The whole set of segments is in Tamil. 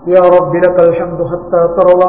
يا رب لك الحمد حتى ترضى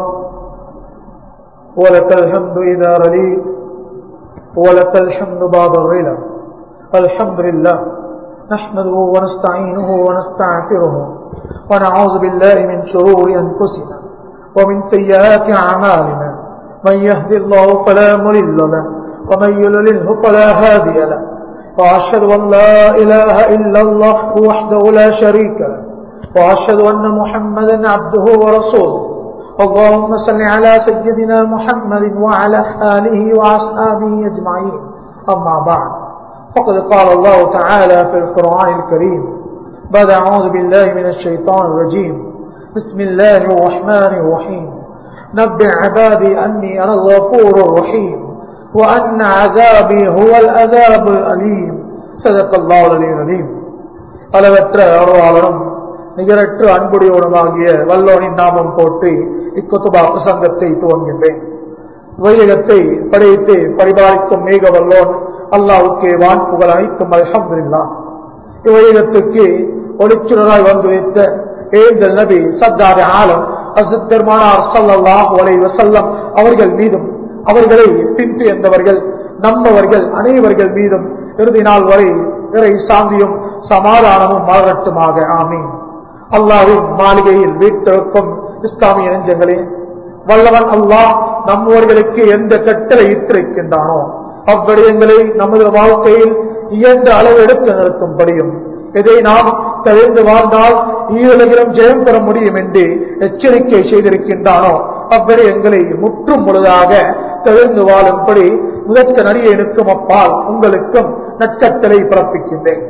ولك الحمد إذا رليت ولك الحمد بعد الرضا الحمد لله نحمده ونستعينه ونستغفره ونعوذ بالله من شرور أنفسنا ومن سيئات أعمالنا من يهدي الله فلا مضل له ومن يضلله فلا هادي له وأشهد أن لا إله إلا الله وحده لا شريك له وأشهد أن محمدا عبده ورسوله اللهم صل على سيدنا محمد وعلى آله وأصحابه أجمعين أما بعد فقد قال الله تعالى في القرآن الكريم بعد أعوذ بالله من الشيطان الرجيم بسم الله الرحمن الرحيم نبع عبادي أني أنا الغفور الرحيم وأن عذابي هو العذاب الأليم صدق الله العلي العظيم அளவற்ற அருளாளனும் நிகரற்ற அன்புடையவனுமாகிய வல்லோனின் நாமம் போட்டு இக்குத்துபா பிரசங்கத்தை துவங்குகின்றேன் வைரகத்தை படைத்து பரிபாலிக்கும் மேக வல்லோன் அல்லாவுக்கு வான் புகழ் அனைத்தும் அல்ஹம்துலில்லாஹ் இவ்வைரகத்துக்கு ஒளிச்சுடராய் வந்து வைத்த ஏந்தல் நபி சத்தாரி ஆலம் அசத் பெருமானார் சல்லாஹ் வலை வசல்லம் அவர்கள் மீதும் அவர்களை பின்துயர்ந்தவர்கள் நம்மவர்கள் அனைவர்கள் மீதும் இறுதி நாள் வரை இறை சாந்தியும் சமாதானமும் மலரட்டுமாக ஆமீன் அல்லாவின் மாளிகையில் வீட்டிருக்கும் இஸ்லாமிய நெஞ்சங்களே வல்லவன் அல்லாஹ் நம்மவர்களுக்கு எந்த கட்டளை இட்டிருக்கின்றானோ அவ்விடயங்களை நமது வாழ்க்கையில் இயன்ற அளவு எடுத்து நிறுத்தும்படியும் இதை நாம் தவிர்த்து வாழ்ந்தால் ஈரலகிலும் ஜெயம் பெற முடியும் என்று எச்சரிக்கை செய்திருக்கின்றானோ அவ்விடயங்களை முற்றும் முழுதாக தவிர்த்து வாழும்படி முதற்க நடிகனுக்கும் அப்பால் உங்களுக்கும் நட்சத்திரை பிறப்பிக்கின்றேன்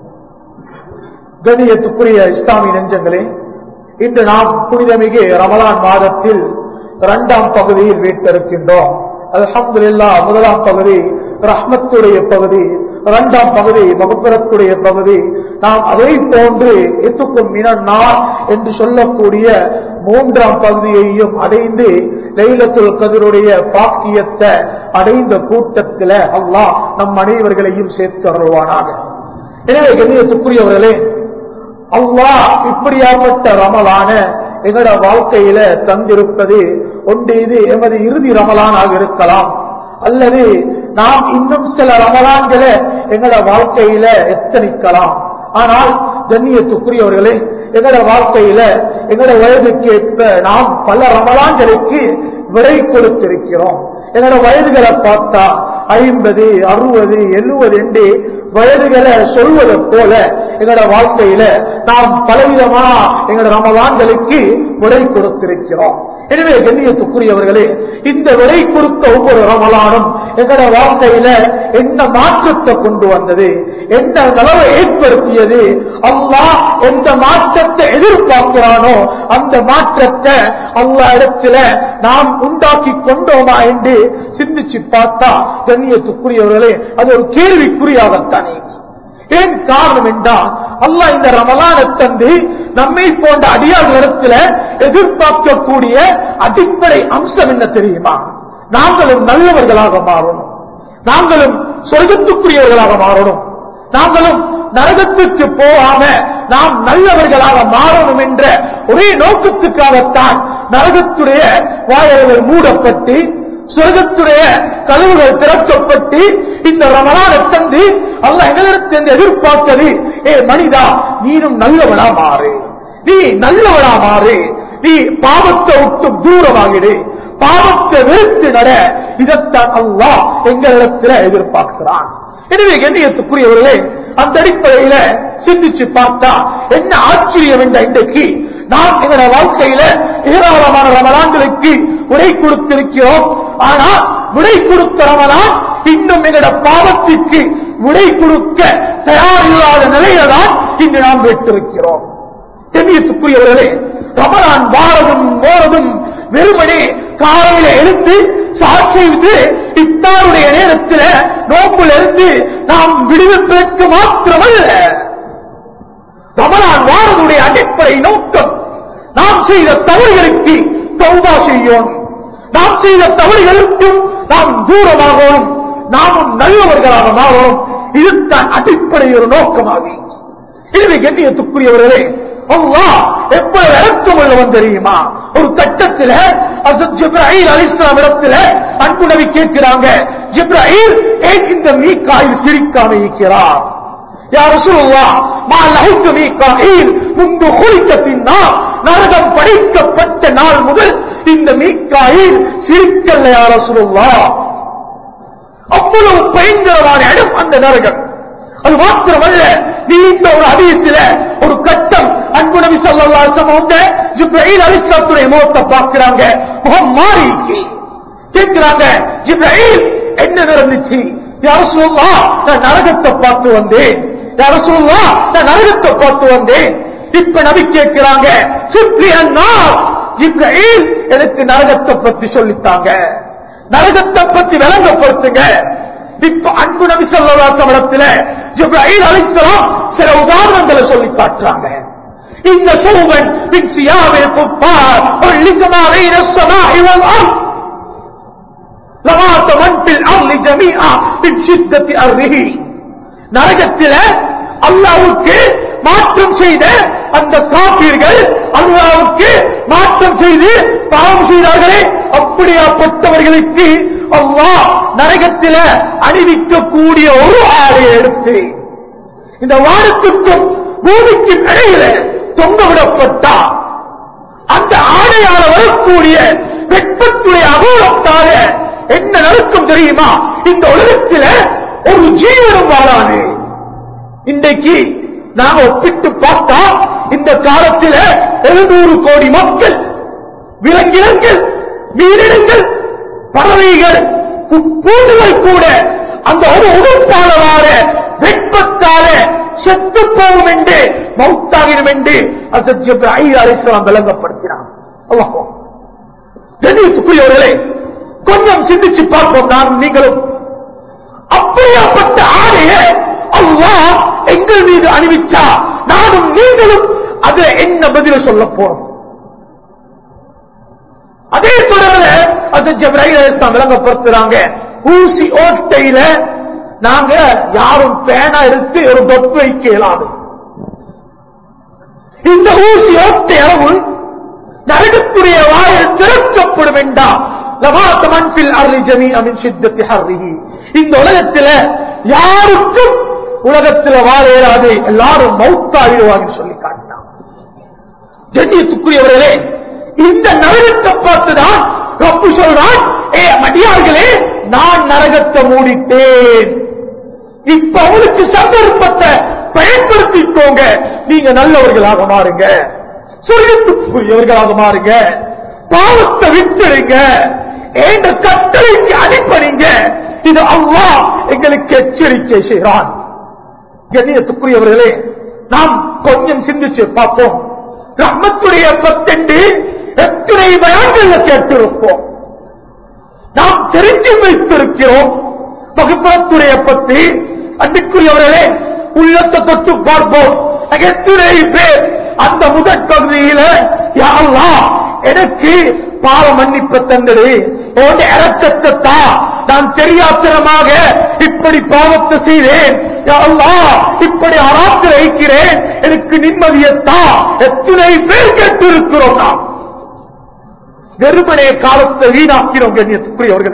கணியத்துக்குரிய இஸ்லாமிய நெஞ்சங்களே இன்று நாம் புனிதமிகு ரமலான் மாதத்தில் இரண்டாம் பகுதியில் வீட்டிருக்கின்றோம் அல்ஹம்துல்லா முதலாம் பகுதி ரஹ்மத்துடைய பகுதி இரண்டாம் பகுதி மகபுரத்துடைய பகுதி நாம் அதை போன்று எத்துக்கும் மினார் என்று சொல்லக்கூடிய மூன்றாம் பகுதியையும் அடைந்து லைலத்துல் கதிருடைய பாக்கியத்தை அடைந்த கூட்டத்தில் அல்லாஹ் நம் அனைவர்களையும் சேர்த்து அருள்வானாக எனவே கண்ணியத்துக்குரியவர்களே அல்லாஹ் இப்படியாப்பட்ட ரமலான எங்களோட வாழ்க்கையில தந்திருப்பது ஒன்று இது எமது இறுதி ரமலானாக இருக்கலாம் அல்லது நாம் இன்னும் சில ரமலான்களை எங்களோட வாழ்க்கையில எத்தனிக்கலாம் ஆனால் கண்ணியத்துக்குரியவர்களே எங்களோட வாழ்க்கையில எங்களோட வயதுக்கு ஏற்ப நாம் பல ரமலான்களுக்கு விடை கொடுத்திருக்கிறோம் எங்களோட வயதுகளை பார்த்தா ஐம்பது அறுபது எழுபது என்று வயதுகளை சொல்வதை போல எங்களோட வாழ்க்கையில நாம் பலவிதமா எங்களோட ரமலான்களுக்கு விடை கொடுத்திருக்கிறோம் எனவே கண்ணியத்துக்குரியவர்களே இந்த விடை கொடுத்த ஒவ்வொரு ரமலானும் எங்களோட வாழ்க்கையில என்ன மாற்றத்தை கொண்டு வந்தது என்ன நலவை ஏற்படுத்தியது அல்லா எந்த மாற்றத்தை எதிர்பார்க்கிறானோ அந்த மாற்றத்தை அல்லா இடத்துல நாம் உண்டாக்கி கொண்டோமா என்று சிந்திச்சு பார்த்தா கண்ணியத்துக்குரியவர்களே அது ஒரு கேள்விக்குறியாகத்தானே ஏன் காரணம் என்றால் அல்லா இந்த ரமலான தந்து நம்மை போன்ற அடியார்களிடத்துல எதிர்பார்க்கக்கூடிய அடிப்படை அம்சம் என்ன தெரியுமா நாங்களும் நல்லவர்களாக மாறணும் நாங்களும் சொர்க்கத்துக்குரியவர்களாக மாறணும் நாங்களும் நரகத்துக்கு போகாம நாம் நல்லவர்களாக மாறணும் என்ற ஒரே நோக்கத்துக்காகத்தான் நரகத்துடைய வாயல்கள் மூடப்பட்டு சொர்க்கத்துடைய கதவுகள் திறக்கப்பட்டு இந்த ரமலான தந்து அல்ல எங்களிடத்திலிருந்து எதிர்பார்த்தது ஏ மனிதா நீனும் நல்லவனா மாறு நீ நல்லவனா மாறு நீ பாவத்தை விட்டு தூரமாகிடு பாவத்தை வெறுத்து நட இதைத்தான் அல்லா எங்களிடத்தில் எதிர்பார்க்கிறான் எனவே கண்ணியத்துக்குரியவர்களே அந்த அடிப்படையில சிந்திச்சு பார்த்தா என்ன ஆச்சரியம் என்ற இன்றைக்கு நாம் எங்களோட வாழ்க்கையில ஏராளமான ரமலான்களுக்கு உரை கொடுத்திருக்கிறோம் ஆனால் விடை கொடுத்த ரமலான் இன்னும் எங்களோட பாவத்திற்கு விடை கொடுக்க தயாரில்லாத நிலையில தான் இன்று நாம் வைத்திருக்கிறோம் தென்னியத்துக்குரியவர்களே ரமலான் வாரதும் போறதும் வெறுமனே காலையில எழுந்து சாட்சிட்டு இத்தாருடைய நேரத்தில் நோக்குல இருந்து நாம் விடுவிப்பதற்கு மாத்திரமல்ல ரமலான் வாரதுடைய அடிப்படை நோக்கம் நாம் செய்த தவறுகளுக்கு தௌபா செய்யணும் நாம் செய்த தவறுகளுக்கும் நாம் தூரமாகணும் நாமும் நல்லவர்களாக மாறணும் இதுதான் அடிப்படை ஒரு நோக்கமாகும் எனவே கண்ணியத்துக்குரியவர்களே அல்லாஹ் எவ்வளவு இறக்கம் உள்ளவன் தெரியுமா ஒரு கட்டத்தில் ஜிப்ராஹில் அலிஸ்லாம் இடத்துல அன்பு நபி கேட்கிறாங்க ஜிப்ராஹில் ஏன் இந்த மீக்காயில் சிரிக்காம இருக்கிறார் يا رسول الله ما لهيت ميكائيل منذ خلق في النار நரகம் படைக்கப்பட்ட நாள் முதல் இந்த மீக்காயில் சிரிக்கல்ல யா ரசூலுல்லாஹ் அவ்வளவு பயங்கரமான இடம் அந்த நரகம் அது மாத்திரமல்ல நீண்ட ஒரு அதிகத்தில ஒரு கட்டம் அன்பு நபி சொல்லலாம் வந்து ஜிப்ரஹீல் அலிஸ்லாத்துடைய முகத்தை பார்க்கிறாங்க முகம் மாறிச்சு கேட்கிறாங்க ஜிப்ரஹீல் என்ன நடந்துச்சு யார சொல்லலாம் நான் நரகத்தை பார்த்து வந்தேன் யார சொல்லலாம் நான் நரகத்தை பார்த்து வந்தேன் இப்ப நபி கேட்கிறாங்க சுற்றி அண்ணா ஜிப்ரஹீல் எனக்கு நரகத்தை பத்தி சொல்லித்தாங்க நரகத்தை பத்தி விளங்கப்படுத்துங்க இப்ப அன்பு நபி சொல்லலாம் இடத்துல ஜிப்ராஹிம் அலிஸ்லாம் சில உதாரணங்களை சொல்லி காட்டுறாங்க இந்த சூவன் பின் சியாவில் குப்பார் ஒல்லிசமா بين السماء والأرض لمات من في الأرض جميعا من شدة أرضه நரகத்தில அல்லாவுக்கு மாற்றம் செய்த அந்த காப்பீர்கள் அல்லாவுக்கு மாற்றம் செய்து பாவம் செய்தார்களே அப்படியாப்பட்டவர்களுக்கு அல்லாஹ் நரகத்தில அணிவிக்கக்கூடிய ஒரு ஆடையை எடுத்து இந்த வானத்துக்கும் பூமிக்கும் இடையில தொங்கவிடப்பட்டா அந்த ஆடையால வரக்கூடிய வெப்பத்துடைய அகோலத்தால என்ன நடக்கும் தெரியுமா இந்த உலகத்தில ஒரு ஜீவனம் வாழாது இன்றைக்கு நாம ஒப்பிட்டு பார்த்தா இந்த காலத்தில் எழுநூறு கோடி மக்கள் விலங்கினங்கள் மீனினங்கள் பறவைகள் பூண்டுகள் கூட அந்த ஒரு உடுப்பாளரான வெப்பத்தால செத்து போகும் என்று மௌத்தாகிடும் என்று அசத் அலிஸ்லாம் விளங்கப்படுத்தினான் அல்லாஹ் கண்ணியத்துக்குரியவர்களே கொஞ்சம் சிந்திச்சு பார்ப்போம் நான் நீங்களும் அப்படியாப்பட்ட ஆணைய அல்லாஹ் எங்கள் மீது அணிவிச்சா நானும் நீங்களும் அதுல என்ன பதில சொல்ல போறோம் அதே தொடர்ல அது ஜப்ராஹிம் அலிஸ்லாம் விளங்கப்படுத்துறாங்க ஊசி ஓட்டையில நாங்க யாரும் பேனா எடுத்து ஒரு தொப்பு வைக்க இயலாது இந்த ஊசி ஓட்டை அளவு நரகத்துடைய வாயில் திறக்கப்படும் வேண்டாம் லவாத்தமன்பில் அருளி ஜமி அமின் சித்தத்தி ஹர்ரிஹி இந்த உலகத்துல யாருக்கும் உலகத்துல வாழ இயலாது எல்லாரும் மௌத்தாகிடுவாங்க சொல்லி காட்டினான் கண்ணியத்துக்குரியவர்களே இந்த நரகத்தை பார்த்துதான் ரப்பு சொல்றான் ஏ மடியார்களே நான் நரகத்தை மூடிட்டேன் இப்ப அவளுக்கு சந்தர்ப்பத்தை பயன்படுத்திக்கோங்க நீங்க நல்லவர்களாக மாறுங்க சொர்க்கத்துக்குரியவர்களாக மாறுங்க பாவத்தை விட்டுடுங்க என்ற கட்டளைக்கு அனுப்பணிங்க இது அல்லாஹ் எங்களுக்கு எச்சரிக்கை செய்கிறான் கண்ணியத்துக்குரியவர்களே நாம் கொஞ்சம் சிந்திச்சு பார்ப்போம் ரஹ்மத்துடைய பத்தெண்டு எத்தனை பயான்கள் கேட்டிருப்போம் நாம் தெரிஞ்சு வைத்திருக்கிறோம் பகுப்பத்துடைய பத்தி அன்றைக்குரியவர்களே உள்ளத்தை தொட்டு பார்ப்போம் எத்தனை பேர் அந்த முதற் பகுதியில யாரெல்லாம் எனக்கு பாவ மன்னிப்பு தந்தது உன் இறக்கத்தை தான் நான் தெரியாத்தனமாக இப்படி பாவத்தை செய்தேன் யா அல்லாஹ், இப்படி அராத்தில் வைக்கிறேன் எனக்கு நிம்மதியத்தான் எத்தனை பேர் கேட்டிருக்கிறோம் நாம் வெறுமனே காலத்தை வீணாக்கிறோம் கண்ணியத்துக்குரியவர்களே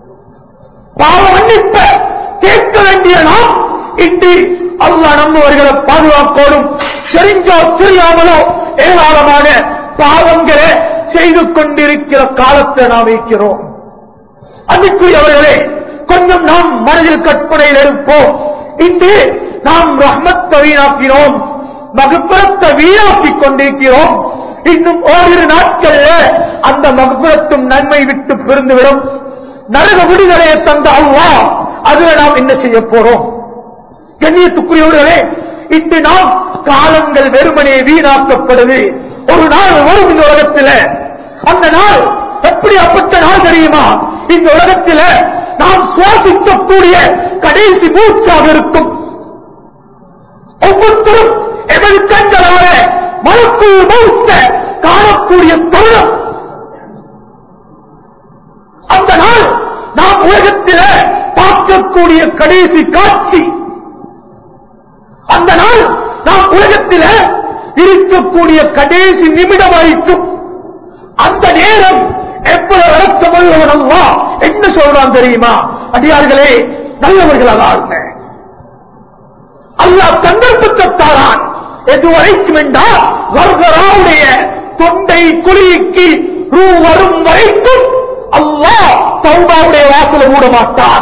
பாவ மன்னிப்ப கேட்க வேண்டிய நாம் இன்று அல்லாஹ் நம்மவர்களை பாதுகாக்கோடும் தெரிஞ்சோ தெரியாமலோ ஏராளமான பாவங்களை செய்து கொண்டிருக்கிற காலத்தை நாம் வைக்கிறோம் அதுக்குரியவர்களே கொஞ்சம் நாம் மனதில் கற்பனையில் எடுப்போம் இன்று நாம் ரஹ்மத்தை வீணாக்கினோம் மகப்புறத்தை வீணாக்கிக் கொண்டிருக்கிறோம் இன்னும் ஓரிரு நாட்கள்ல அந்த மகப்புறத்தும் நன்மை விட்டு பிரிந்துவிடும் நரக விடுதலையை தந்த அவ்வா அதுல நாம் என்ன செய்ய போறோம் கண்ணியத்துக்குரியவர்களே இன்று நாம் காலங்கள் வெறுமனே வீணாக்கப்படுது ஒரு நாள் வரும் இந்த உலகத்தில் அந்த நாள் எப்படி அப்பட்ட நாள் தெரியுமா இந்த உலகத்தில் நாம் சுவாசிக்கக்கூடிய கடைசி மூச்சாக இருக்கும் ஒவ்வொருத்தரும் எமது கண்களால மலக்குள் மௌத்த காணக்கூடிய தருணம் அந்த நாள் நாம் உலகத்தில் பார்க்கக்கூடிய கடைசி காட்சி அந்த நாள் நாம் உலகத்தில் இருக்கக்கூடிய கடைசி நிமிடம் வரைக்கும் அந்த நேரம் எவ்வளவு இறக்கமுள்ளவன் அல்லா என்ன சொல்றான் தெரியுமா அடியார்களே நல்லவர்கள் வாழுங்க அல்லாஹ் சந்தர்ப்பத்தை தாரான் எது வரைக்கும் என்றால் வர்கராவுடைய தொண்டை குழிக்கு ரூ வரும் வரைக்கும் அல்லாஹ் தௌபாவுடைய வாசலை மூட மாட்டான்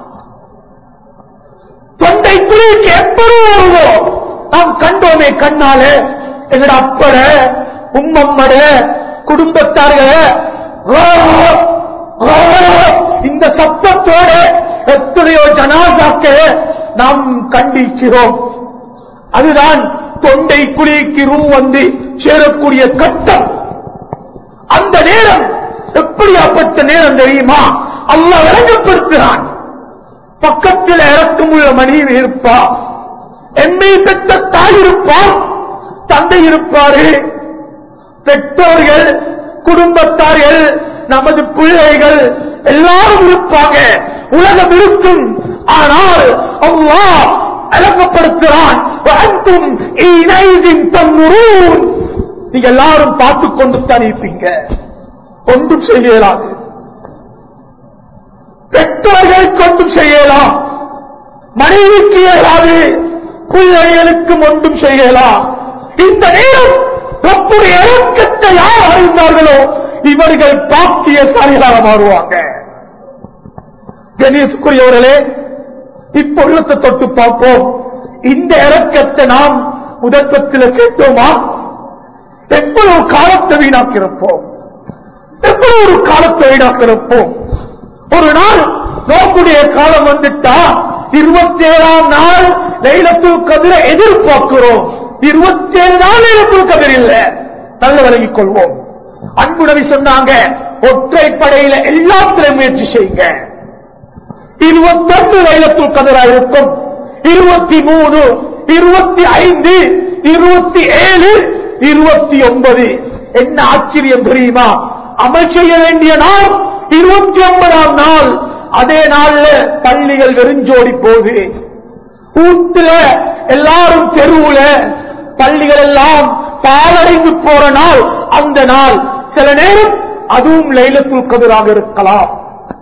தொண்டை குழிக்கு எப்பொழுது வருவோ நாம் கண்டோமே கண்ணால எங்கட அப்பட உம்மம்மட குடும்பத்தார்கள இந்த சத்தத்தோட எத்தனையோ ஜனாசாக்க நாம் கண்டிக்கிறோம் அதுதான் தொண்டை குழிக்கு ரூ வந்து சேரக்கூடிய கட்டம் அந்த நேரம் எப்படியாப்பட்ட நேரம் தெரியுமா அல்லாஹ் விளங்கப்படுத்துகிறான் பக்கத்தில் இறக்கும் உள்ள மனைவி இருப்பா எம்மை பெற்ற தாய் இருப்பார் தந்தை இருப்பாரு பெற்றோர்கள் குடும்பத்தார்கள் நமது பிள்ளைகள் எல்லாரும் இருப்பாங்க உலகம் இருக்கும் ஆனால் அல்லாஹ் அழகப்படுத்துகிறான் وأنتم حينئذ تنظرون. நீங்க எல்லாரும் பார்த்து கொண்டு தான் இருப்பீங்க ஒன்றும் செய்ய இயலாது பெற்றோர்கள் கொண்டும் செய்யலாம் மனைவிக்கு இயலாது பிள்ளைகளுக்கும் ஒன்றும் செய்யலாம் இந்த நேரம் ரப்புடைய இறக்கத்தை யார் அறிந்தார்களோ இவர்கள் பாக்கியசாலிகளாக மாறுவாங்க கணேசுக்குரியவர்களே இப்பொழுது தொட்டு பார்ப்போம் இந்த இறக்கத்தை நாம் முதற்பத்தில் கேட்டோமா எவ்வளவு காலத்தை வீணாக்கிருப்போம் எவ்வளவு ஒரு காலத்தை வீணாக்கிருப்போம் ஒரு நாள் நோக்குடைய காலம் வந்துட்டா இருபத்தி ஏழாம் நாள் லைலத்துல் கதிர எதிர்பார்க்கிறோம் இருபத்தி ஏழு நாள் லைலத்துல் கதிர் இல்ல நல்ல விலகிக் கொள்வோம் அன்பு நபி சொன்னாங்க ஒற்றைப்படையில எல்லாத்திலும் முயற்சி செய்யுங்க இருபத்தொன்று லைலத்துல் கதிரா இருக்கும் இருபத்தி மூணு இருபத்தி ஐந்து இருபத்தி ஏழு இருபத்தி ஒன்பது என்ன ஆச்சரியம் தெரியுமா அமல் செய்ய வேண்டிய நாள் இருபத்தி ஒன்பதாம் நாள் அதே நாள்ல பள்ளிகள் வெறிஞ்சோடி போகுது வீட்டுல எல்லாரும் தெருவுல பள்ளிகள் எல்லாம் பாலடைந்து போற நாள் அந்த நாள் சில நேரம் அதுவும் லைலத்துல் கதிராக இருக்கலாம்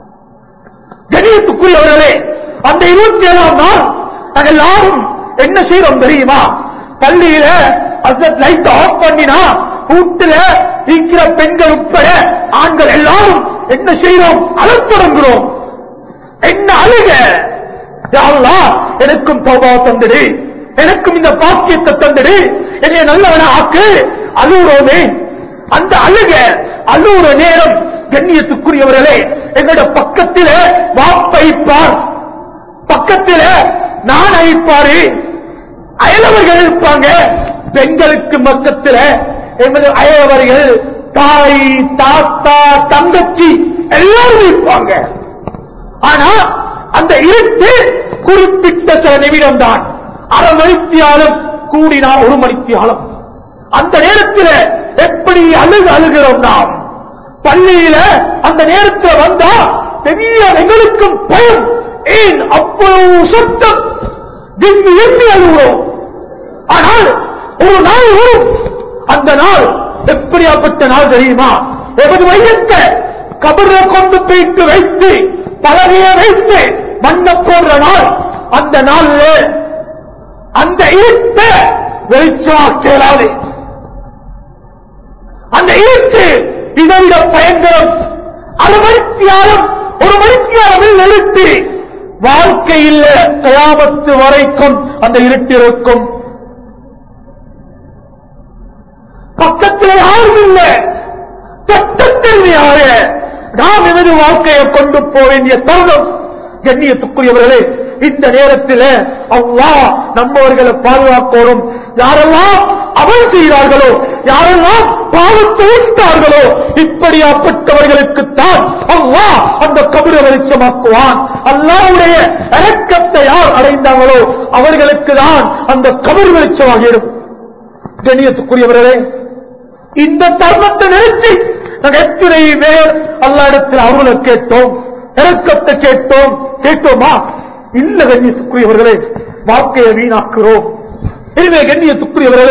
கணியத்துக்குரியவர்களே அந்த இருபத்தி ஏழாம் நாள் நாங்கள் எல்லாரும் என்ன செய்யறோம் தெரியுமா பள்ளியில அந்த லைட் ஆஃப் பண்ணினா வீட்டுல இருக்கிற பெண்கள் உட்பட ஆண்கள் எல்லாரும் என்ன செய்யறோம் அழத் தொடங்குறோம் என்ன அழுக யா அல்லாஹ், எனக்கும் தௌபா தந்துடு எனக்கும் இந்த பாக்கியத்தை தந்துடு என்னை நல்லவன ஆக்கு அழுகுறோமே அந்த அழுக அழுகுற நேரம் கண்ணியத்துக்குரியவர்களே எங்களோட பக்கத்தில வாப்பைப்பார் பக்கத்தில நான் அழிப்பாரு அயலவர்கள் இருப்பாங்க பெண்களுக்கு பக்கத்தில் எமது அயலவர்கள் தாய் தாத்தா தங்கச்சி எல்லாரும் இருப்பாங்க ஆனா அந்த இருட்டு குறிப்பிட்ட சில நிமிடம் தான் அரை மணித்தியாலும் கூடினா ஒரு மணித்தியாலும் அந்த நேரத்தில் எப்படி அழுகு அழுகிறோம் நாம் பள்ளியில அந்த நேரத்தில் வந்தா பெரிய எங்களுக்கும் பயம் ஏன் அவ்வளவு சத்தம் விம்மி எண்ணி அழுகிறோம் ஆனால் ஒரு நாள் வரும் அந்த நாள் எப்படியாப்பட்ட நாள் தெரியுமா எமது மையத்தை கபரை கொண்டு போயிட்டு வைத்து பலகைய வைத்து மண்ண போடுற நாள் அந்த நாள்ல அந்த இருட்ட வெளிச்சமாக்கலாது அந்த இருட்டு இதைவிட பயங்கரம் அரை மணித்தியாலும் ஒரு மணித்தியாலும் நிறுத்தி வாழ்க்கையில் கயாமத்து வரைக்கும் அந்த இருட்டு இருக்கும் பக்கத்தில் யாரும் இல்லை சட்டத்தன்மையாக நாம் எமது வாழ்க்கையை கொண்டு போக வேண்டிய தருணம் கண்ணியத்துக்குரியவர்களே இந்த நேரத்தில் அவ்வா நம்மவர்களை பாதுகாக்கணும் யாரெல்லாம் அமல் செய்கிறார்களோ யாரெல்லாம் பாவத்தை வைத்தார்களோ இப்படியாப்பட்டவர்களுக்குத்தான் அவ்வா அந்த கபிர வெளிச்சமாக்குவான் அல்லாவுடைய இறக்கத்தை யார் அடைந்தாங்களோ அவர்களுக்கு தான் அந்த கபிர் வெளிச்சமாகிடும் கண்ணியத்துக்குரியவர்களே இந்த தர்மத்தை நிறுத்தி நாங்கள் எத்தனை பேர் அல்லா இடத்தில் அவர்களை கேட்டோம் இறக்கத்தை கேட்டோம் கேட்டோமா இல்ல கண்ணியத்துக்குரியவர்களே வாழ்க்கையை வீணாக்குறோம் எனவே கண்ணியத்துக்குரியவர்களே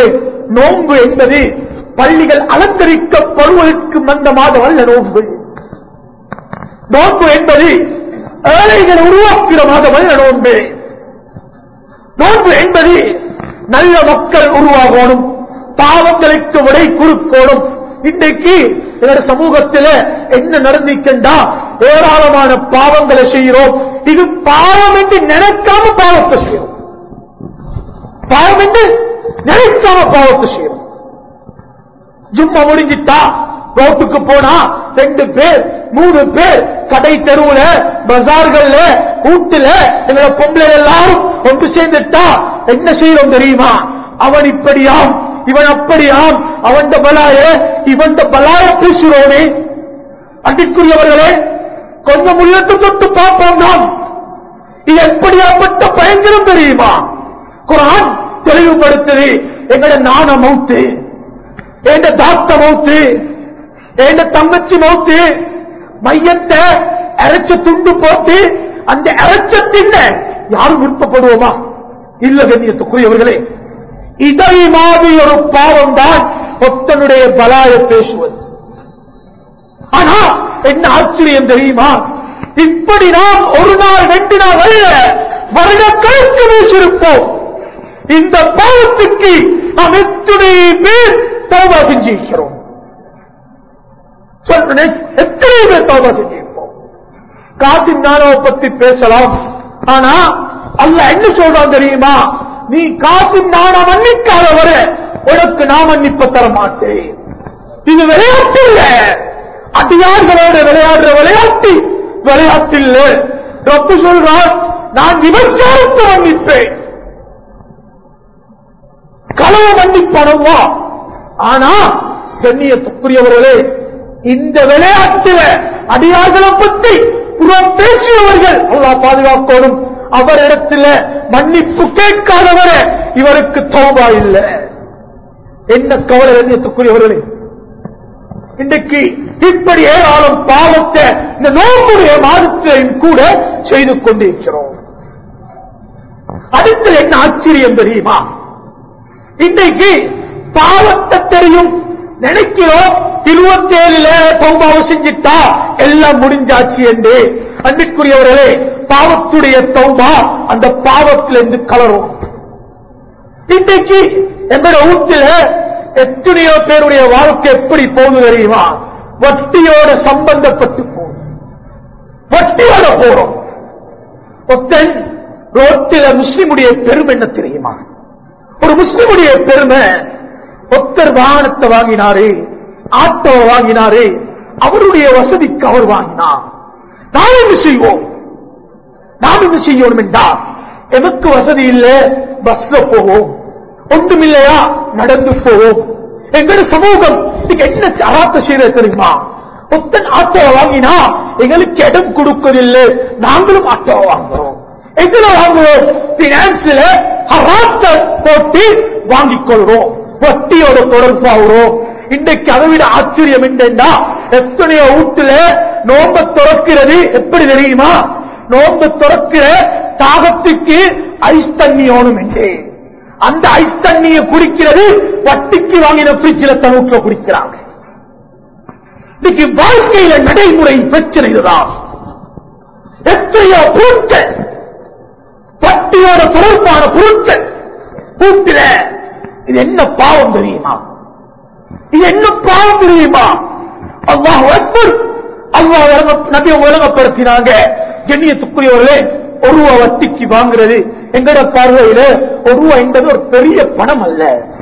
நோன்பு என்பது பள்ளிகள் அலங்கரிக்கப்படுவதற்கு வந்த மாதம் அல்ல நோன்பு நோன்பு என்பது ஏழைகள் உருவாக்குகிற மாதம் அல்ல நோன்பு நோன்பு என்பது நல்ல மக்கள் உருவாகணும் பாவங்களுக்கு விடை கொடுக்கணும் இன்றைக்கு எங்க சமூகத்தில் என்ன நடந்திருக்கின்றா ஏராளமான பாவங்களை செய்கிறோம் இது பாவம் என்று நினைக்காம பாவத்தை செய்யறோம் பாவம் என்று நினைக்காம பாவத்தை செய்யறோம் ஜும்மா முடிஞ்சிட்டா ரோட்டுக்கு போனா ரெண்டு பேர் மூணு பேர் கடை தெருவுல பஜார்கள்ல கூட்டுல எங்களை பொம்பளை எல்லாரும் ஒன்று சேர்ந்துட்டா என்ன செய்யறோம் தெரியுமா அவன் இப்படியாம் இவன் அப்படியாம் அவன் பலாய இவன் பலாய பேசுறோமே அன்பிற்குரியவர்களே கொஞ்சம் உள்ளத்து தொட்டு பார்ப்போம் நாம் இது எப்படியாப்பட்ட பயங்கரம் தெரியுமா குரான் தெளிவுபடுத்துது எங்கட நாண மௌத்து எந்த தாத்த மௌத்து எந்த தங்கச்சி மௌத்து மையத்தை அரைச்ச துண்டு போட்டு அந்த அரைச்ச தின்ன யாரும் விருப்பப்படுவோமா இல்ல கண்ணியத்துக்குரியவர்களே இதை மாதிரி ஒரு பாவம் தான் ஒத்தனுடைய பலாய பேசுவது ஆனா என்ன ஆச்சரியம் தெரியுமா இப்படி நாம் ஒரு நாள் ரெண்டு நாள் அல்ல வருட கழுத்து வீசிருப்போம் இந்த பாவத்துக்கு நாம் எத்தனை பேர் தோபா செஞ்சிருக்கிறோம் சொல்றேன் எத்தனை பேர் தோபா செஞ்சிருப்போம் காசின் நானாவை பத்தி பேசலாம் ஆனா அல்ல என்ன சொல்றான் தெரியுமா நீ காசின் நானா மன்னிக்காத வர உனக்கு நான் மன்னிப்ப தர மாட்டேன் இது விளையாட்டு இல்ல அடியார்களோட விளையாடுற விளையாட்டு விளையாட்டு இல்ல ரப்பு சொல்றான் நான் விபச்சாரத்தை மன்னிப்பேன் களவு மன்னிப்பனவா ஆனா கண்ணியத்துக்குரியவர்களே இந்த விளையாட்டுல அடியார்களை பற்றி புறம் பேசியவர்கள் அல்லா பாதுகாக்கணும் அவரிடத்துல மன்னிப்பு கேட்காதவர இவருக்கு தௌபா இல்லை என்ன கவலை கண்ணியத்துக்குரியவர்களே இன்றைக்கு இப்படி ஏராளம் பாவத்தை இந்த நோம்புடைய மாதத்தையும் கூட செய்து கொண்டிருக்கிறோம் அடுத்து என்ன ஆச்சரியம் தெரியுமா இன்றைக்கு பாவத்தை தெரியும் நினைக்கிறோம் இருபத்தி ஏழுல சௌபாவை செஞ்சிட்டா எல்லாம் முடிஞ்சாச்சு என்று அன்பிற்குரியவர்களே பாவத்துடைய தௌபா அந்த பாவத்திலிருந்து கலரும் இன்றைக்கு எங்களோட வீட்டுல எத்தனையோ பேருடைய வாழ்க்கை எப்படி போகுது தெரியுமா வட்டியோட சம்பந்தப்பட்டு போகுது வட்டியோட போறோம் ஒத்தன் ரோட்டில முஸ்லிமுடைய பெருமை என்ன தெரியுமா ஒரு முஸ்லிமுடைய பெருமை ஒத்தர் வாகனத்தை வாங்கினாரு ஆட்டோ வாங்கினாரு அவருடைய வசதிக்கு அவர் வாங்கினார் நாம் என்ன செய்வோம் நாம் என்ன செய்யணும் என்றால் எனக்கு வசதி இல்லை பஸ்ல போவோம் ஒன்றுமில்லையா நடந்து போவோம் எங்களோட சமூகம் இதுக்கு என்ன அராத்த செய்யறது தெரியுமா ஒத்தன் ஆட்டோவை வாங்கினா எங்களுக்கு இடம் கொடுக்கவில்லை நாங்களும் ஆட்டோவை வாங்குறோம் எதுல வாங்குவோம் பினான்ஸ்ல அராத்த போட்டு வாங்கிக் கொள்றோம் வட்டியோட தொடர்பாகிறோம் இன்றைக்கு அதை விட ஆச்சரியம் என்னன்னா எத்தனையோ வீட்டுல நோம்ப துறக்கிறது எப்படி தெரியுமா நோம்பு துறக்கிற தாகத்துக்கு ஐஸ் தண்ணி ஓணும் என்று அந்த ஐஸ் தண்ணியை குடிக்கிறது வட்டிக்கு வாங்கின பிரிட்ஜில் தனூற்ற குடிக்கிறாங்க இன்னைக்கு வாழ்க்கையில நடைமுறை பிரச்சனை இதுதான் எத்தனையோ பொருட்கள் பட்டியோட தொடர்பான பொருட்கள் கூட்டில இது என்ன பாவம் தெரியுமா இது என்ன பாவம் தெரியுமா அல்லாஹ் அக்பர் அல்லாஹ் விளங்க- நபி விளங்கப்படுத்தினாங்க கண்ணியத்துக்குரியவர்களே ஒரு ரூபா வட்டிக்கு வாங்குறது எங்கட பார்வையில ஒரு ரூபா என்பது ஒரு பெரிய பணம் அல்ல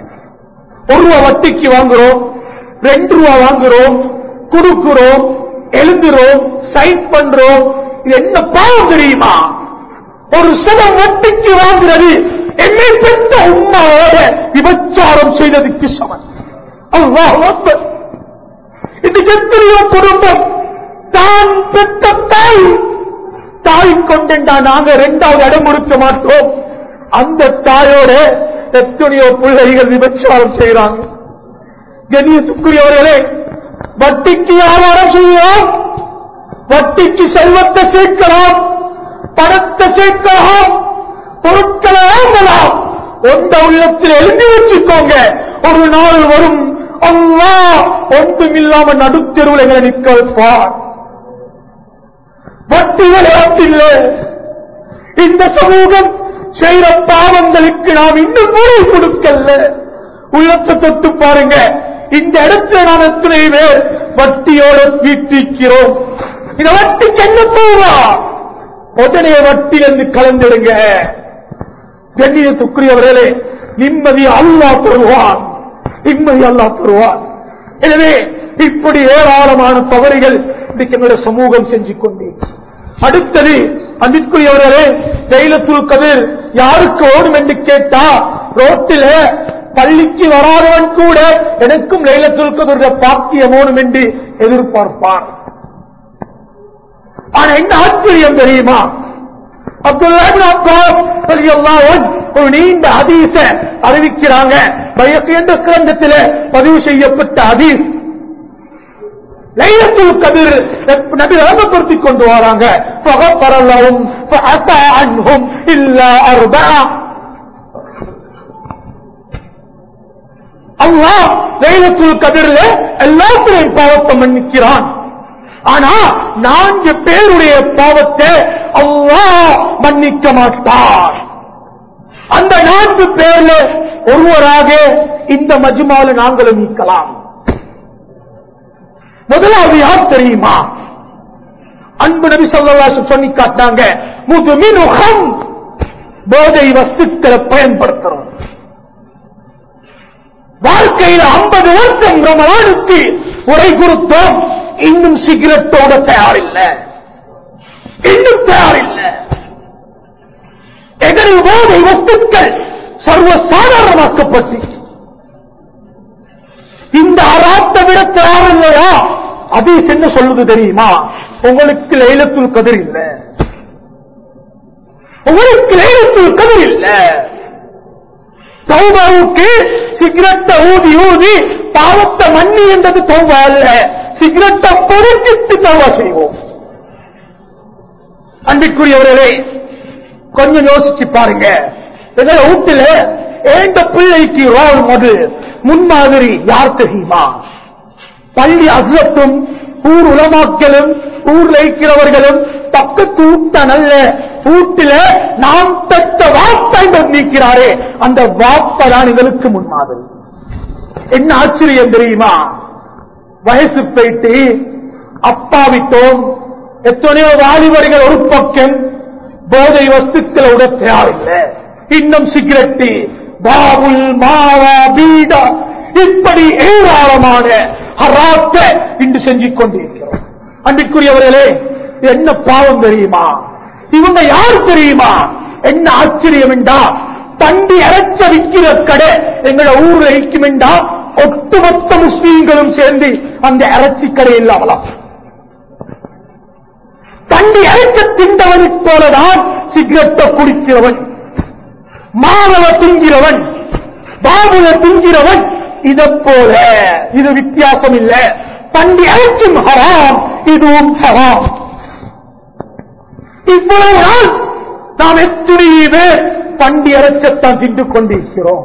ஒரு ரூபா வட்டிக்கு வாங்குறோம் ரெண்டு ரூபா வாங்குறோம் கொடுக்கிறோம் எழுதுறோம் சைன் பண்றோம் இது என்ன பாவம் தெரியுமா ஒரு சதம் வட்டிக்கு வாங்குறது என்னை பெற்ற உண்மையோட விபச்சாரம் செய்ததுக்கு சமன் அல்லாஹ் அக்பர். இன்னைக்கு எத்தனையோ குடும்பம் தான் பெற்ற தாய் தாய் கொண்டா நாங்க ரெண்டாவது இடம் கொடுக்க மாட்டோம் அந்த தாயோட எத்தனையோ பிள்ளைகள் விபச்சாரம் செய்யறாங்க கண்ணியத்துக்குரியவர்களே வட்டிக்கு வியாபாரம் செய்யலாம் வட்டிக்கு செல்வத்தை சேர்க்கலாம் பணத்தை சேர்க்கலாம் பொருட்களை வாங்கலாம் ஒன்ற உள்ளத்தில் எழுதி வச்சுக்கோங்க ஒரு நாள் வரும் அல்லா ஒன்றும் இல்லாம நடுத்தெருவில் எங்களை நிக்க வைப்பார் வட்டி விளையாட்டில்லை இந்த சமூகம் செய்யற பாவங்களுக்கு நாம் இன்னும் மூளை கொடுக்கல உள்ளத்தை தொட்டு பாருங்க இந்த இடத்துல நாம் எத்தனை பேர் வட்டியோட வீட்டிக்கிறோம் இந்த வட்டிக்கு என்ன போவா உடனே வட்டி என்று கலந்துடுங்க கண்ணியத்துக்குரியவர்களே நிம்மதி அல்லா தருவான் நிம்மதி அல்லா தருவான் எனவே இப்படி ஏராளமான தவறுகள் இன்றைக்கு என்னுடைய சமூகம் செஞ்சு கொண்டே அடுத்தது அன்பிற்குரியவர்களே லைலத்துல் கதிர் யாருக்கு ஓடும் என்று கேட்டா ரோட்டில பள்ளிக்கு வராதவன் கூட எனக்கும் லைலத்துல் கதிர பாக்கியம் ஓடும் என்று எதிர்பார்ப்பான் ஆனா என்ன ஆச்சரியம் தெரியுமா அப்துல்லா இப்னு அப்பாஸ் ரலியல்லாஹு அன்ஹு ஒரு நீண்ட ஹதீஸ அறிவிக்கிறாங்க பையக் என்ற கிரந்தத்தில் பதிவு செய்யப்பட்ட ஹதீஸ் லைலத்துல் கதிர் நபி ரகப்படுத்திக் கொண்டு வராங்க فغفر لهم فعفى عنهم إلا أربعة அல்லாஹ் லைலத்துல் கதிர்ல எல்லாத்தையும் பாவத்தை மன்னிக்கிறான் ஆனா நான்கு பேருடைய பாவத்தை அல்லாஹ் மன்னிக்க மாட்டார் அந்த நான்கு பேர்ல ஒருவராக இந்த மஜ்மால நாங்களும் நீக்கலாம் முதலாவது யார் தெரியுமா அன்பு நபி சொல்லி சொல்லி காட்டினாங்க முதுமினுகம் போதை வஸ்துக்களை பயன்படுத்துறோம் வாழ்க்கையில் ஐம்பது வருஷம் ரமலானுக்கு உரை கொடுத்தோம் இன்னும் சிகரெட்டோட தயாரில்லை இன்னும் தயாரில்லை எதிரில் போதை வஸ்துக்கள் சர்வ சாதாரணமாக்கப்பட்டு இந்த அராத்தை விட தயாரில்லையா அது என்ன சொல்லுது தெரியுமா உங்களுக்கு லைலத்துல் கதிர் இல்ல உங்களுக்கு லைலத்துல் கதிர் இல்ல தௌபாவுக்கு சிகரெட்டை ஊதி ஊதி பாவத்தை மன்னி என்றது தௌபா அல்ல சிகரெட்டை பொறுக்கிட்டு தௌபா செய்வோம் அன்பிற்குரியவர்களே கொஞ்சம் யோசிச்சு பாருங்க எங்களை வீட்டுல ஏண்ட பிள்ளைக்கு ரோல் மாடல் முன்மாதிரி யார் தெரியுமா பள்ளி அசத்தும் ஊர் உலமாக்களும் ஊர்ல இருக்கிறவர்களும் பக்கத்து ஊட்ட நல்ல வீட்டில நாம் தட்ட வாப்பை நிற்கிறாரே அந்த வாப்பை தான் இதற்கு முன்மாதிரி என்ன ஆச்சரியம் தெரியுமா வயசு போயிட்டு அப்பாவிட்டோம் எத்தனையோ வாலிபர்கள் ஒரு பக்கம் போதை வஸ்துக்களோட தயாரில்லை இன்னும் சிகரெட்டு பாபுல் மாவா பீடா இப்படி ஏராளமான ஹராத்த இன்று செஞ்சு கொண்டிருக்கிறோம் அன்பிற்குரியவர்களே இது என்ன பாவம் தெரியுமா இவங்க யார் தெரியுமா என்ன ஆச்சரியம் என்றா பண்டி அரைச்ச விற்கிற கடை எங்களோட ஊர்ல இருக்கும் என்றா ஒட்டுமொத்த முஸ்லீம்களும் சேர்ந்து அந்த இறைச்சி கடை இல்லாமலாம் தண்டி அரைக்க திண்டவனை போலதான் சிகரெட்டை குடிக்கிறவன் மாணவ திங்கிறவன் பாபுல திங்கிறவன் இதை போல இது வித்தியாசம் இல்ல தண்டி அரைச்சும் ஹராம் இதுவும் ஹராம் இவ்வளவு நாள் நாம் எத்தனையோ பேர் பண்டி அரைச்சத்தான் தின்று கொண்டிருக்கிறோம்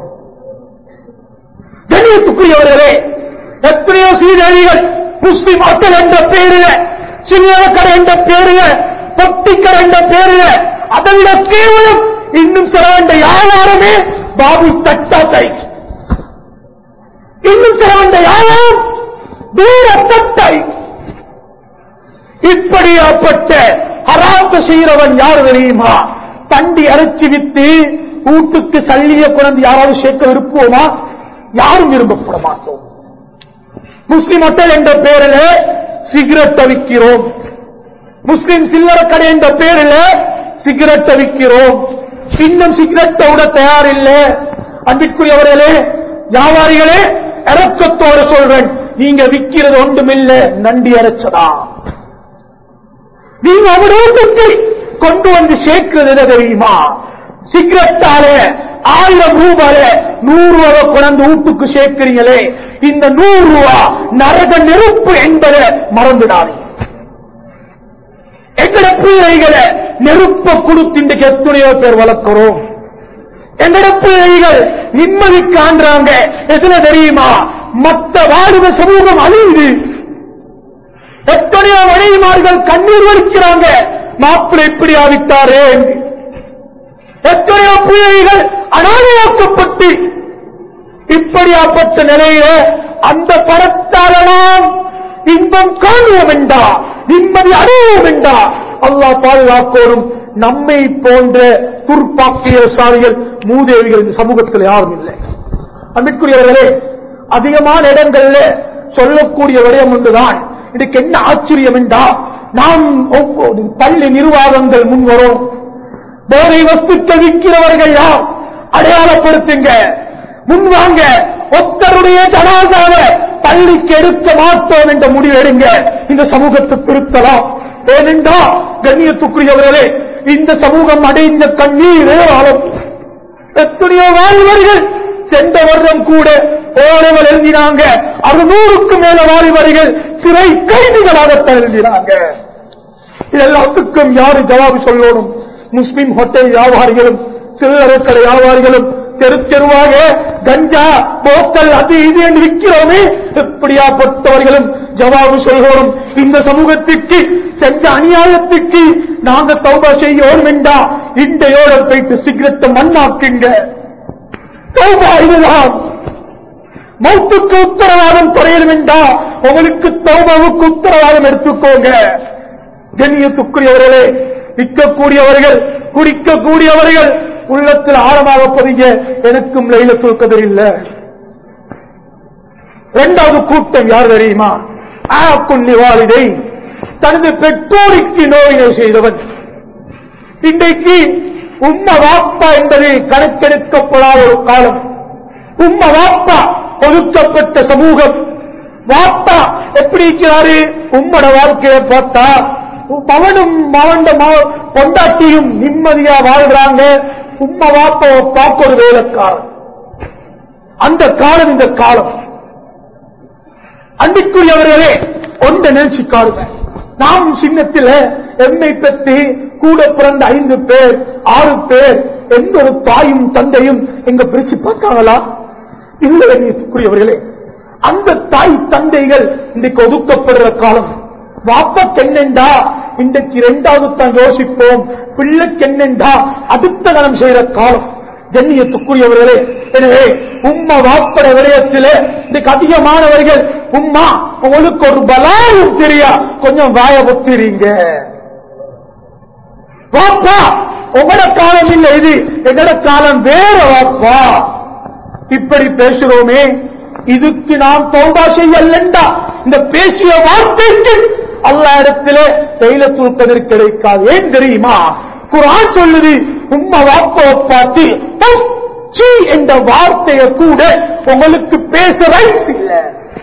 கண்ணியத்துக்குரியவர்களே எத்தனையோ சீரழிகள் முஸ்லிம் மக்கள் என்ற பேரில் சின்ன கடை என்ற பேரில் பொட்டிக்கடை என்ற பேரில் அதை விட கேவலம் இன்னும் சில வேண்ட யாராருமே பாபு தட்டாத்தை இன்னும் சில வேண்ட யாரும் தூர தட்டை இப்படியாப்பட்ட அராத்த செய்கிறவன் யார் தெரியுமா தண்டி அரைச்சி வித்து வீட்டுக்கு சல்லிய குழந்தை யாராவது சேர்க்க விரும்புவோமா யாரும் விரும்பப்பட மாட்டோம் முஸ்லிம் ஹோட்டல் என்ற பேரில் சிகரெட் விற்கிறோம் முஸ்லிம் சில்லற கடை என்ற பேரில் சிகரெட் விற்கிறோம் இன்னும் சிகரெட்டை விட தயாரில்லை அன்பிற்குரியவர்களே வியாபாரிகளே இறக்கத்தோட சொல்றேன் நீங்க விற்கிறது ஒன்றுமில்ல நண்டி அரைச்சதா நீங்க அவரோட்டுக்கு கொண்டு வந்து சேர்க்கிறது என்ன தெரியுமா சிகரெட்டால ஆயிரம் ரூபாய நூறு ரூபாய் கொண்டு வீட்டுக்கு சேர்க்கிறீங்களே இந்த நூறு ரூபா நரக நெருப்பு என்பதை மறந்துடாதீங்க எங்கட பிள்ளைகளை நெருப்ப கொடுத்து இன்றைக்கு எத்தனையோ பேர் வளர்க்கிறோம் எங்கட பிள்ளைகள் நிம்மதி காண்றாங்க எதுல தெரியுமா மத்த வாலிப சமூகம் அழியுது எத்தனையோ மனைவிமார்கள் கண்ணீர் வலிக்கிறாங்க மாப்பிள்ளை இப்படி ஆவித்தாரே என்று. எத்தனையோ பிள்ளைகள் அனாதையாக்கப்பட்டு இப்படியாப்பட்ட நிலையில அந்த பணத்தாலெல்லாம் இன்பம் காணுவோம் என்றா நிம்மதி அடைவோம் என்றா அல்லாஹ் பாதுகாக்கோடும் நம்மை போன்ற துர்ப்பாக்கியசாலிகள் மூதேவிகள் இந்த சமூகத்தில் யாரும் இல்லை அன்பிற்குரியவர்களே அதிகமான இடங்கள்ல சொல்லக்கூடிய விடயம் ஒன்றுதான் இதுக்கு என்ன ஆச்சரியம் என்றா நாம் ஒவ்வொரு பள்ளி நிர்வாகங்கள் முன் வரும் போதை வஸ்துக்கள் விற்கிறவர்கள் யார் அடையாளப்படுத்துங்க முன்வாங்க ஒத்தருடைய ஜனாதாவை பள்ளிக்கு எடுக்க மாட்டோம் என்ற முடிவு எடுங்க இந்த சமூகத்தை திருத்தலாம் ஏனென்றா கண்ணியத்துக்குரியவர்களே இந்த சமூகம் அடைந்த கண்ணீரே ஆளும் எத்தனையோ வாலிபர்கள் சென்ற வருடம் கூட ஓலைகள் எழுதினாங்க அறுநூறுக்கு மேல வாலிபர்கள் சிறை கைதிகளாக எழுதினாங்க இதெல்லாத்துக்கும் யாரு ஜவாபு சொல்லணும் முஸ்லிம் ஹோட்டல் வியாபாரிகளும் சில்லறை கடை வியாபாரிகளும் தெரு தெருவாக கஞ்சா போத்தல் அது இது என்று விற்கிறோமே எப்படியாப்பட்டவர்களும் ஜவாபு சொல்கிறோம் இந்த சமூகத்துக்கு செஞ்ச அநியாயத்துக்கு நாங்க தௌபா செய்யோம் என்றா இண்டையோட போயிட்டு சிகரெட்டை மண்ணாக்குங்க தௌபா இதுதான் மௌத்துக்கு உத்தரவாதம் குறையலும் என்றா உங்களுக்கு தௌபாவுக்கு உத்தரவாதம் எடுத்துக்கோங்க கண்ணியத்துக்குரியவர்களே விற்கக்கூடியவர்கள் குடிக்கக்கூடியவர்கள் உள்ளத்தில் ஆழமாக பதிய எனக்கும் லைலத்துல் கதிர் இல்ல இரண்டாவது கூட்டம் யார் தெரியுமா ஆக்குள்ளி வாலிதை தனது பெற்றோருக்கு நோயினை செய்தவன் இன்றைக்கு உம்ம வாப்பா என்பது கணக்கெடுக்கப்படாத ஒரு காலம் உம்ம வாப்பா ஒதுக்கப்பட்ட சமூகம் வாப்பா எப்படி இருக்கிறாரு உம்மட வாழ்க்கையை பார்த்தா மகனும் மகண்ட பொண்டாட்டியும் நிம்மதியா வாழ்றாங்க உம்ம வாப்பாவை பார்க்க ஒரு வேலைக்காரன் அந்த காலம் இந்த காலம் அன்பிற்குரியவர்களே ஒன்றை நினைச்சு காடுங்க நாம் சின்னத்தில் எம்மை பெற்று கூட பிறந்த ஐந்து பேர் ஆறு பேர் எந்த ஒரு தாயும் தந்தையும் எங்க பிரிச்சு பார்த்தாங்களா இல்லை அன்பிற்குரியவர்களே அந்த தாய் தந்தைகள் இன்றைக்கு ஒதுக்கப்படுற காலம் வாப்பக்கு என்னென்றா இன்றைக்கு இரண்டாவது தான் யோசிப்போம் பிள்ளைக்கு என்னென்றா அடுத்த கணம் செய்யற காலம் கண்ணியத்துக்குரியவர்களே எனவே உம்மா வாப்பட விடயத்திலே இன்னைக்கு அதிகமானவர்கள் உம்மா உங்களுக்கு ஒரு பலாயும் தெரியா கொஞ்சம் வாய ஒத்திரீங்க வாப்பா உங்களோட காலம் இல்லை இது எங்களோட காலம் வேற வாப்பா இப்படி பேசுறோமே இதுக்கு நாம் தௌபா செய்யலண்டா இந்த பேசிய வார்த்தைக்கு அல்லா இடத்திலே தைல தூப்பதற்கு கிடைக்காது ஏன் தெரியுமா குரான் சொல்லுது உம்மா வாப்பாவை பார்த்து "உம், சீ" என்ற வார்த்தையை கூட உங்களுக்கு பேச ரைட்ஸ் இல்ல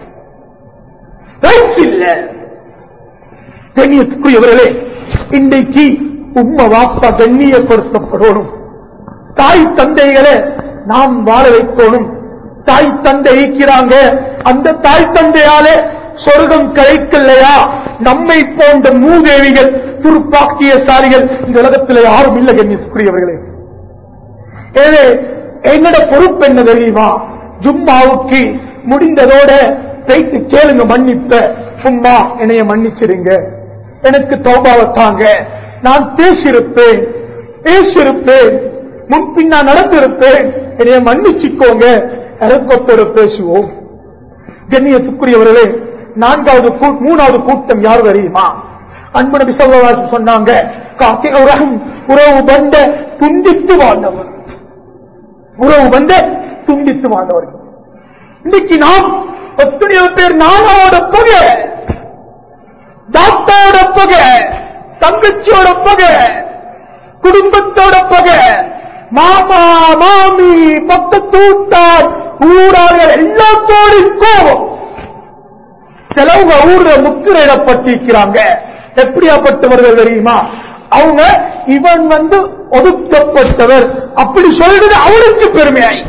ரைட்ஸ் இல்ல கண்ணியத்துக்குரியவர்களே இன்றைக்கு உம்ம வாப்பா கண்ணியப்படுத்தப்படணும் தாய் தந்தைகளை நாம் வாழ வைக்கணும் தாய் தந்தை இருக்கிறாங்க அந்த தாய் தந்தையாலே சொர்க்கம் கிடைக்கலையா நம்மை போன்ற மூதேவிகள் துருப்பாக்கியசாலிகள் இந்த உலகத்தில் யாரும் இல்லை கண்ணியத்துக்குரியவர்களே எனவே என்னோட பொறுப்பு என்ன தெரியுமா ஜும்மாவுக்கு முடிந்ததோட போயிட்டு கேளுங்க மன்னிப்ப சும்மா என்னைய மன்னிச்சிடுங்க எனக்கு தௌபாவத்தாங்க நான் பேசியிருப்பேன் பேசியிருப்பேன் முன்பின் நான் நடந்திருப்பேன் என்னைய மன்னிச்சுக்கோங்க இறக்கத்தோட பேசுவோம் கண்ணியத்துக்குரியவர்களே நான்காவது கூ- மூணாவது கூட்டம் யார் தெரியுமா அன்பு நபி ஸல்லல்லாஹு அலைஹி வஸல்லம் சொன்னாங்க காக்கை உறவும் உறவு பந்த துண்டித்து வாழ்ந்தவர் உறவு பந்த துண்டித்து வாழ்ந்தவர் இன்னைக்கு நாம் எத்தனையோ பேர் நானோட பக தாத்தாவோட பக தங்கச்சியோட பக குடும்பத்தோட பக மாமா மாமி பக்கத்தூட்டார் ஊரார்கள் எல்லாத்தோடும் கோபம் சிலவங்க ஊர்ல முத்திரையிடப்பட்டிருக்கிறாங்க எப்படியாப்பட்டவர்கள் தெரியுமா அவங்க இவன் வந்து ஒதுக்கப்பட்டவர் அப்படி சொல்றது அவருக்கு பெருமையாய்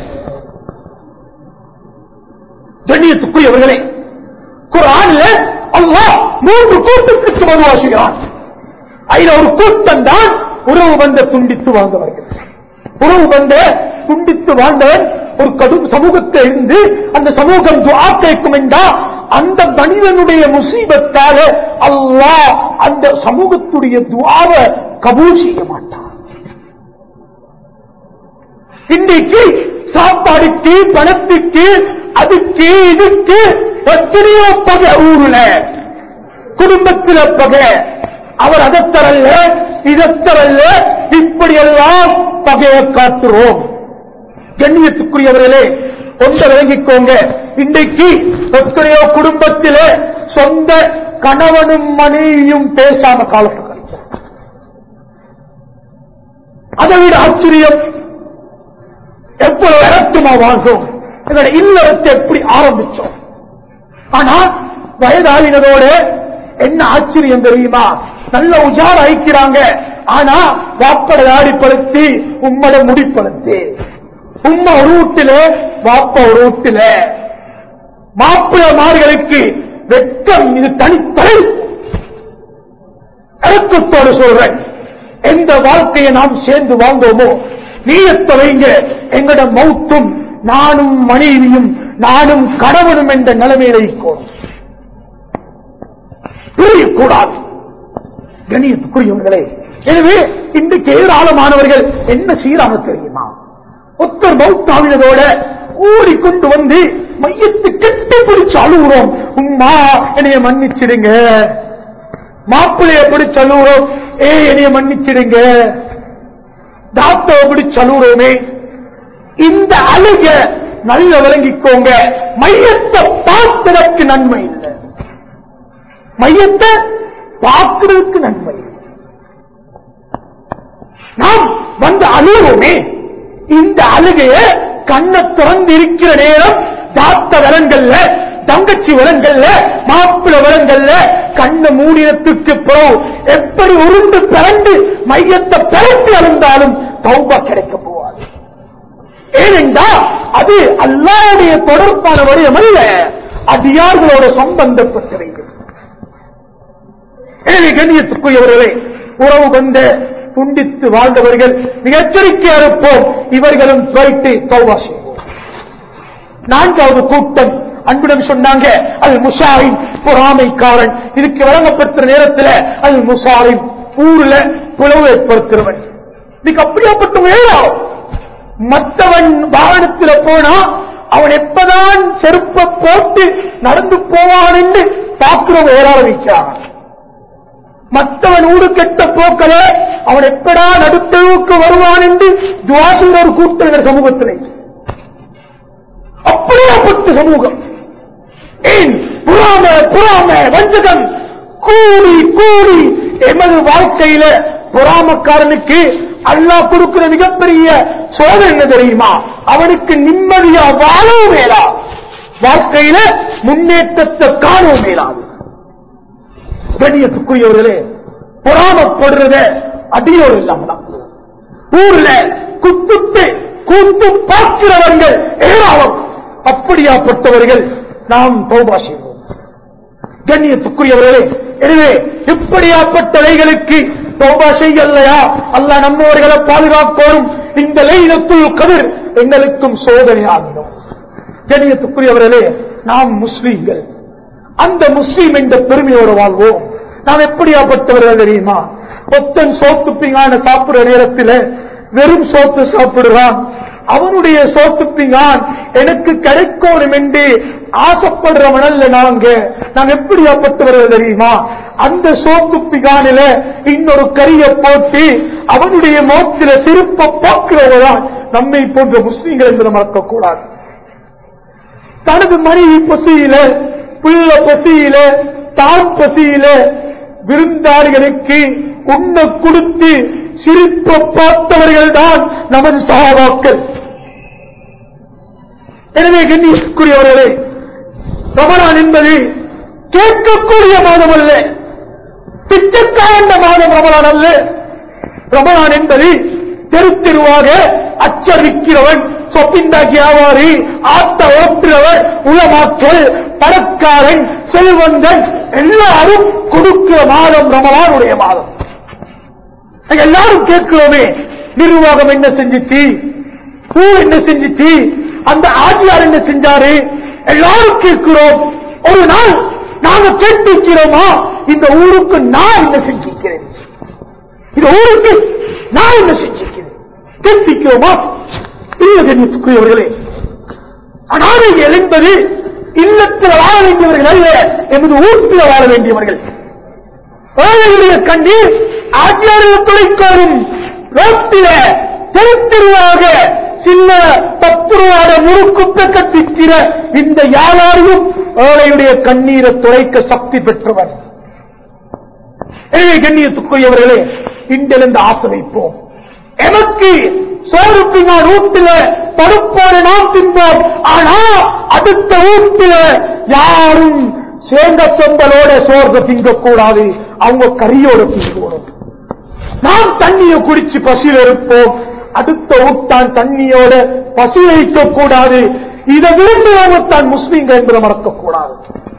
கண்ணியத்துக்குரியவர்களே குரான்ல அல்லாஹ் மூன்று கூட்டத்துக்கு மறுவாசுகிறான் அதுல ஒரு கூட்டம் தான் உறவு பந்த துண்டித்து வாழ்ந்தவர்கள் உறவு பந்த துண்டித்து வாழ்ந்தவன் ஒரு கடும் சமூகத்தை இருந்து அந்த சமூகம் துஆ கேட்கும் என்றா அந்த மனிதனுடைய முசீபத்தால அல்லாஹ் அந்த சமூகத்துடைய துஆவை கபூல் செய்ய மாட்டான் இன்றைக்கு சாப்பாடுக்கு பணத்துக்கு அதுக்கு இதுக்கு எத்தனையோ பகை ஊருல குடும்பத்தில பகை அவர் அதத்தரல்ல இதத்தரல்ல இப்படியெல்லாம் பகையை காட்டுறோம் கண்ணியத்துக்குரியவர்களே ஒன்றை விளங்கிக்கோங்க இன்றைக்கு எத்தனையோ குடும்பத்திலே சொந்த கணவனும் மனைவியும் பேசாம காலத்தை கழிக்கிறார். அதை விட ஆச்சரியம் எவ்வளவு இடத்துமா வாழ்ந்தோம் எங்களுடைய இல்லறத்தை எப்படி ஆரம்பிச்சோம் ஆனா வயதாளினரோட என்ன ஆச்சரியம் தெரியுமா நல்ல உஜார் அழிக்கிறாங்க ஆனா வாப்பட தாடிப்படுத்தி உம்மட முடிப்படுத்தி உம்மா ஒரு வீட்டுல வாப்ப ஒரு வீட்டுல மாப்பிளமார்களுக்கு வெட்கம் இது தனித்தலை இறக்கத்தோடு சொல்றேன் எந்த வாழ்க்கையை நாம் சேர்ந்து வாழ்ந்தோமோ நீயத்தை வைங்க எங்கட மௌத்தும் நானும் மனைவியும் நானும் கணவனும் என்ற நிலைமையில இருக்கோம் புரியக்கூடாது கணியத்துக்குரியவர்களே எனவே இன்றைக்கு ஏராளமானவர்கள் என்ன செய்யறாங்க தெரியுமா ஒத்தர் மௌத்தாவினதோட ஓடிக்கொண்டு வந்து மையத்து கெட்டி பிடிச்சு அழுகுறோம் உம்மா என்னைய மன்னிச்சிடுங்க மாப்பிள்ளைய பிடிச்சு அழுகுறோம் ஏ என்னைய மன்னிச்சிடுங்க டாக்டரை பிடிச்சு அழுகுறோமே இந்த அழுக நல்ல விளங்கிக்கோங்க மையத்தை பார்ப்பதற்கு நன்மை இல்லை மையத்தை பார்க்கிறதுக்கு நன்மை இல்லை. நாம் வந்து அழுவோமே இந்த அழுகைய கண்ணை திறந்து இருக்கிற நேரம் தாத்த விலங்கல்ல தங்கச்சி விலங்கல்ல மாப்பிள விலங்கல்ல கண்ணை மூடினத்துக்கு பிறகு எப்படி உருண்டு பிறந்து மையத்தை பிறந்து அழுந்தாலும் தௌபா கிடைக்க போவாது ஏனென்றா அது அல்லாவுடைய தொடர்பான வடிவம் அல்ல அடியார்களோட சம்பந்தப்பட்டவை எனவே கண்ணியத்துக்குரியவர்களே உறவு வந்த துண்டித்து வாழ்ந்தவர்கள் மிக எச்சரிக்கையா இருப்போம் இவர்களும் போயிட்டு தௌபா செய்வோம் நான்காவது கூட்டம் அன்பிடம் சொன்னாங்க அது முசாரின் பொறாமைக்காரன் இதுக்கு வழங்கப்பட்ட நேரத்தில் அது முசாரின் ஊர்ல புலவு ஏற்படுத்துறவன் இதுக்கு அப்படியாப்பட்ட வேளாம் மற்றவன் வாகனத்தில் போனா அவன் எப்பதான் செருப்ப போட்டு நடந்து போவான் என்று பார்க்கிறவங்க ஏறாள வைக்கிறான் மற்றவன் ஊடு கெட்ட போக்கல அவன் எப்படா நடுத்தழுவுக்கு வருவான் என்று துவாசுர ஒரு கூட்டம் சமூகத்திலே அப்படியாப்பட்ட சமூகம் ஏன் புறாம புறாம வஞ்சகம் கூடி கூடி எமது வாழ்க்கையில பொறாமக்காரனுக்கு அல்லாஹ் கொடுக்கிற மிகப்பெரிய சோதனை என்ன தெரியுமா அவனுக்கு நிம்மதியா வாழவும் மேலா வாழ்க்கையில முன்னேற்றத்தை காணவும் மேலாது கண்ணியத்துக்குரியவர்களே பொறாமப்படுறத அடியோடு இல்லாமலாம் ஊர்ல குத்துட்டு கூத்து பார்க்கிறவர்கள் ஏராளம் அப்படியாப்பட்டவர்கள் நாம் தௌபா செய்வோம் கண்ணியத்துக்குரியவர்களே எனவே இப்படியாப்பட்டவைகளுக்கு தௌபா செய்யலையா அல்ல நம்மவர்களை பாதுகாக்கோரும் இந்த லைலத்துல் கதிர் எங்களுக்கும் சோதனையாகிடும் கண்ணியத்துக்குரியவர்களே நாம் முஸ்லீம்கள் அந்த முஸ்லீம் என்ற பெருமையோடு வாழ்வோம் நாம் எப்படியாப்பட்டவர்கள் தெரியுமா ஒத்தன் சோத்து பிங்கான சாப்பிடுற நேரத்தில் வெறும் சோத்து சாப்பிடுறான் அவனுடைய சோத்து பிங்கான் எனக்கு கிடைக்கணும் என்று ஆசைப்படுறவனல்ல நாங்க நாம் எப்படியாப்பட்டவர்கள் தெரியுமா அந்த சோத்து பிங்கானில இன்னொரு கரிய போட்டு அவனுடைய மோத்தில சிறுப்ப போக்குறவதான் நம்மை போன்ற முஸ்லீம்கள் என்று மறக்க கூடாது தனது மனைவி பசியில புள்ள பசியில தான் பசியில விருந்தாளிகளுக்கு உண்ண கொடுத்து சிரிப்ப பார்த்தவர்கள் தான் நமது சகாபாக்கள் எனவே கண்ணியக்குரியவர்களே ரமணான் என்பது கேட்கக்கூடிய மாதம் அல்ல பிச்சைக்காண்ட மாதம் ரமணான் அல்ல ரமணான் என்பது தெரு தெருவாக அச்சரிக்கிறவன் சொப்பிந்தா வியாபாரி ஆட்ட ஓட்டுறவர் உலமாக்கள் பணக்காரன் செல்வந்தன் எல்லாரும் கொடுக்கிற மாதம் ரமலானுடைய மாதம் நாங்க எல்லாரும் கேட்கிறோமே நிர்வாகம் என்ன செஞ்சிச்சு ஊர் என்ன செஞ்சுச்சு அந்த ஆட்சியார் என்ன செஞ்சாரு எல்லாரும் கேட்கிறோம் ஒரு நாள் நாங்க கேட்டு வைக்கிறோமா இந்த ஊருக்கு நான் என்ன செஞ்சிருக்கிறேன் இந்த ஊருக்கு நான் என்ன செஞ்சிருக்கிறேன் கேட்பிக்கிறோமா இல்ல கண்ணியத்துக்குரியவர்களே அனாதைகள் என்பது இல்லத்தில் வாழ வேண்டியவர்கள் அல்ல எமது ஊட்டில் வாழ வேண்டியவர்கள் ஏழைகளுடைய கண்ணீர் ஆச்சாரிய துளைக்கோரும் ரோட்டில தெருத்தெருவாக சின்ன பத்து ரூபாய முறுக்குத்த கட்டிக்கிற இந்த யாராரையும் ஏழையுடைய கண்ணீரை துளைக்க சக்தி பெற்றவர் எனவே கண்ணியத்துக்குரியவர்களே இன்றிலிருந்து ஆசை வைப்போம் எமக்கு சோறு பின்னால் வீட்டில பருப்போடு நாம் தின்போம் ஆனா அடுத்த வீட்டில யாரும் சேர்ந்த சொந்தலோட சோர்க திங்க கூடாது அவங்க கறியோட திங்கணும் நாம் தண்ணியை குடிச்சு பசியில் இருப்போம் அடுத்த ஊட்டான் தண்ணியோட பசி வைக்க கூடாது இதை விரும்புவங்க தான் முஸ்லீம்கள் என்பதை மறக்க கூடாது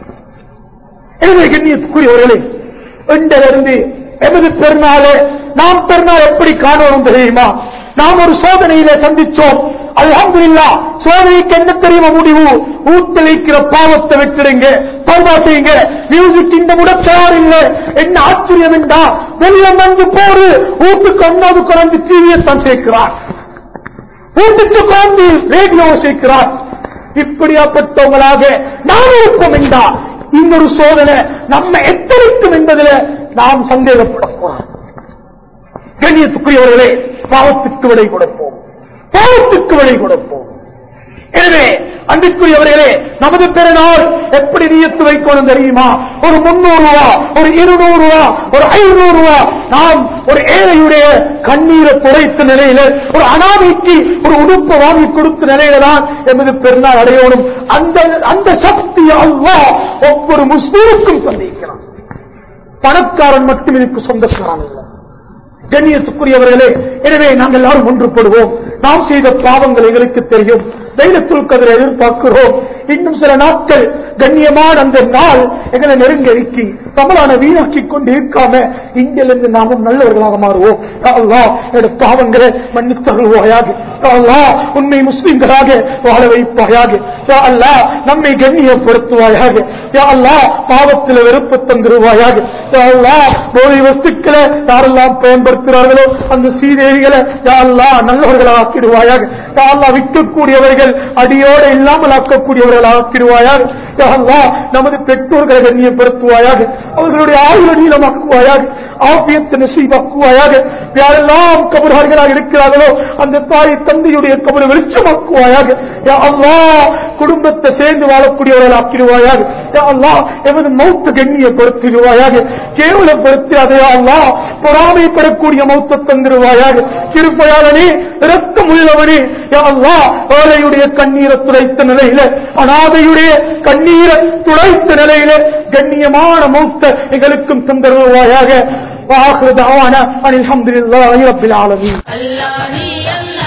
எனவே கண்ணியத்துக்குரியவர்களே இன்றிலிருந்து எமது பெருநாளை நாம் பெருநாள் எப்படி காணணும் தெரியுமா நாம் ஒரு சோதனையில சந்திச்சோம் அல்ஹம்துலில்லா சோதனைக்கு என்ன தெரியுமா முடிவு ஊத்தளிக்கிற பாவத்தை விட்டுடுங்க தௌபா செய்யுங்க மியூசிக் இந்த முடச்சார் இல்ல என்ன ஆச்சரியம் என்றா வெள்ளம் வந்து போரு வீட்டுக்கு ஒன்னாவது குறைந்து டிவியை தான் சேர்க்கிறார் வீட்டுக்கு குறைந்து ரேடியோவை சேர்க்கிறார் இப்படியாப்பட்டவங்களாக நாம் இருப்போம் என்றா இன்னொரு சோதனை நம்ம எத்தனைக்கும் என்பதில் நாம் சந்தேகப்படக்கூடாது கண்ணியத்துக்குரியவர்களே பாவத்துக்கு விடை கொடுப்போம் பாவத்துக்கு விடை கொடுப்போம் எனவே அன்பிற்குரியவர்களே நமது பெருநாள் எப்படி நீயத்து வைக்கணும் தெரியுமா ஒரு முன்னூறு ரூபா ஒரு இருநூறு ரூபா ஒரு ஐநூறு ரூபா நாம் ஒரு ஏழையுடைய கண்ணீரை துடைத்த நிலையில ஒரு அனாதைக்கு ஒரு உடுப்பு வாங்கி கொடுத்த நிலையில தான் எமது பெருநாள் அடையணும் அந்த அந்த சக்தி அல்லா ஒவ்வொரு முஸ்லீமுக்கும் சந்திக்கிறான் பணக்காரன் மட்டும் இதுக்கு சொந்தக்காரன் இல்லை கண்ணியத்துக்குரியவர்களே எனவே நாங்கள் எல்லாரும் ஒன்றுபடுவோம் நாம் செய்த பாவங்கள் எங்களுக்கு தெரியும் தைரியத்துள் கதிரை எதிர்பார்க்கிறோம் இன்னும் சில நாட்கள் கண்ணியமான அந்த நாள் எங்களை நெருங்கி தமிழான வீணாக்கி கொண்டு இருக்காம இங்கிலிருந்து நாமும் நல்லவர்களாக மாறுவோம் யா அல்லாஹ், என்னுடைய பாவங்களை மன்னித்தருள்வாயாக யா அல்லாஹ், உண்மை முஸ்லிம்களாக வாழ வைப்பாயாக யா அல்லாஹ், நம்மை கண்ணியப்படுத்துவாயாக யா அல்லாஹ், பாவத்தில் வெறுப்பு தந்துருவாயாக யா அல்லாஹ், போதை வஸ்துக்களை யாரெல்லாம் பயன்படுத்துகிறார்களோ அந்த சீதேவிகளை யா அல்லாஹ், நல்லவர்களாக ஆக்கிடுவாயாக யா அல்லாஹ், விற்கக்கூடியவர்கள் அடியோடு இல்லாமல் ஆக்கக்கூடியவர்கள் ஆக்கிடுவாயாக யா அல்லாஹ், நமது பெற்றோர்களை கண்ணியப்படுத்துவாயாக அவர்களுடைய ஆயுள நீளமாக்குவாயாக ஆபியத்தை நசீபாக்குவாயாக யாரெல்லாம் கபர்களாக இருக்கிறார்களோ அந்த தாய் தந்தையுடைய கபரை வெளிச்சமாக்குவாயாக யா அல்லாஹ், குடும்பத்தை சேர்ந்து வாழக்கூடியவர்கள் ஆக்கிடுவாயாக யா அல்லாஹ், எமது மௌத்த கண்ணியப்படுத்திடுவாயாக கேவலப்படுத்தாதே அல்லா பொறாமைப்படக்கூடிய மௌத்த தந்திருவாயாக கிருப்பையாளனே இரக்கம் உள்ளவனே யா அல்லாஹ், ஏழையுடைய கண்ணீரை துடைத்த நிலையில அனாதையுடைய கண்ணீரை துடைத்த நிலையில கண்ணியமான மௌத்த எங்களுக்கும் தந்தருவாயாக واخر دعوانا ان الحمد لله رب العالمين الله هي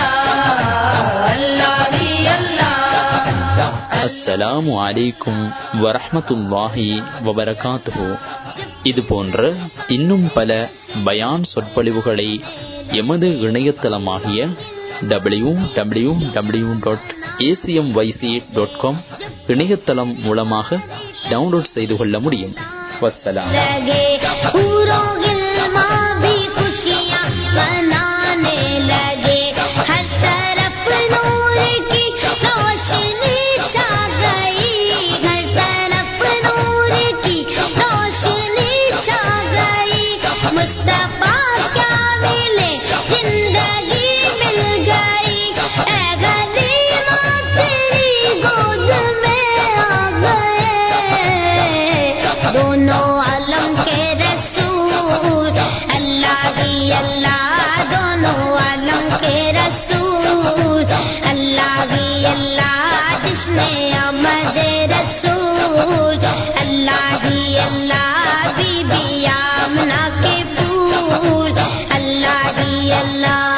الله الله هي الله அஸ்ஸலாமு அலைக்கும் வரஹ்மத்துல்லாஹி வபரகாத்துஹு இது போன்ற இன்னும் பல பயான் சொற்பொழிவுகளை எமது இணையதளமாகிய W W W dot ACM YC dot com இணையதளம் மூலமாக டவுன்லோட் செய்து கொள்ள முடியும் வஸ்ஸலாம் लगे पूरों गिलमा भी खुशियाँ मनाने लगे हर तरफ नूर की रोशनी छा गई हर तरफ नूर की रोशनी छा गई मुस्तफा क्या मिले जिंदगी मिल गई ऐ गरीबा तेरी गोद में आ गए दोनों आलम के रसूल अल्लाह ही अल्लाह दोनों आलम के रसूल अल्लाह ही अल्लाह जिसने अमद रसूल अल्लाह ही अल्लाह बीबी आमना के फूल अल्लाह ही अल्लाह